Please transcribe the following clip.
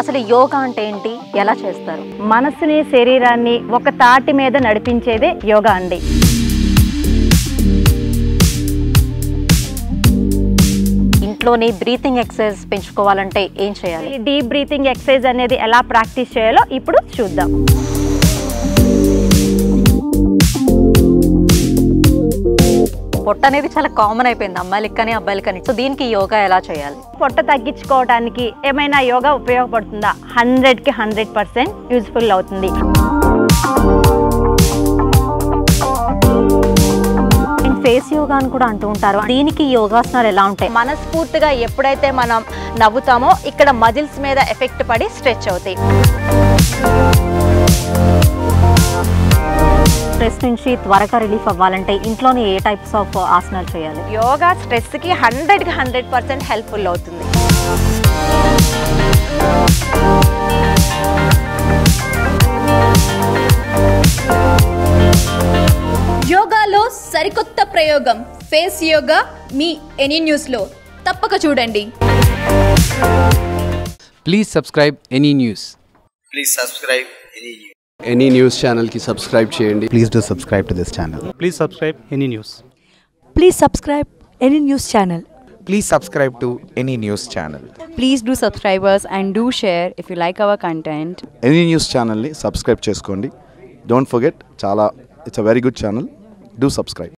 అసలు యోగా అంటే ఏంటి ఎలా చేస్తారు మనసుని శరీరాన్ని ఒక తాటి మీద నడిపించేదే యోగా అండి ఇంట్లోనే బ్రీతింగ్ ఎక్సర్సైజ్ పెంచుకోవాలంటే ఏం చేయాలి ఈ డీప్ బ్రీతింగ్ ఎక్సర్సైజ్ అనేది ఎలా ప్రాక్టీస్ చేయాలో ఇప్పుడు చూద్దాం పొట్ట అనేది చాలా కామన్ అయిపోయింది అమ్మాయిలకి కానీ అబ్బాయిలకి కానీ సో దీనికి యోగా ఎలా చేయాలి పొట్ట తగ్గించుకోవడానికి ఏమైనా యోగా ఉపయోగపడుతుందా హండ్రెడ్కి హండ్రెడ్ పర్సెంట్ యూజ్ఫుల్ అవుతుంది అండ్ ఫేస్ యోగా అని కూడా అంటూ ఉంటారు దీనికి యోగాసనాలు ఎలా ఉంటాయి మనస్ఫూర్తిగా ఎప్పుడైతే మనం నవ్వుతామో ఇక్కడ మజిల్స్ మీద ఎఫెక్ట్ పడి స్ట్రెచ్ అవుతాయి స్ట్రెస్ నుంచి త్వరగా రిలీఫ్ అవ్వాలంటే ఇంట్లోనే ఏ టైప్స్ ఆఫ్ ఆసనాలు చేయాలి యోగా స్ట్రెస్కి హండ్రెడ్కి హండ్రెడ్ పర్సెంట్ హెల్ప్ఫుల్ అవుతుంది యోగాలో సరికొత్త ప్రయోగం ఫేస్ యోగా మీ ఎనీ న్యూస్లో తప్పక చూడండి Please subscribe any news. Please subscribe any news. Any news ఛానల్కి సబ్స్క్రైబ్ చేయండి Please do subscribe to this channel. Please subscribe any news. Please subscribe any news channel. Please subscribe to any news channel. Please do subscribe us and do share if you like our content. Any news ఛానల్ని subscribe చేసుకోండి don't forget చాలా it's a very good channel do subscribe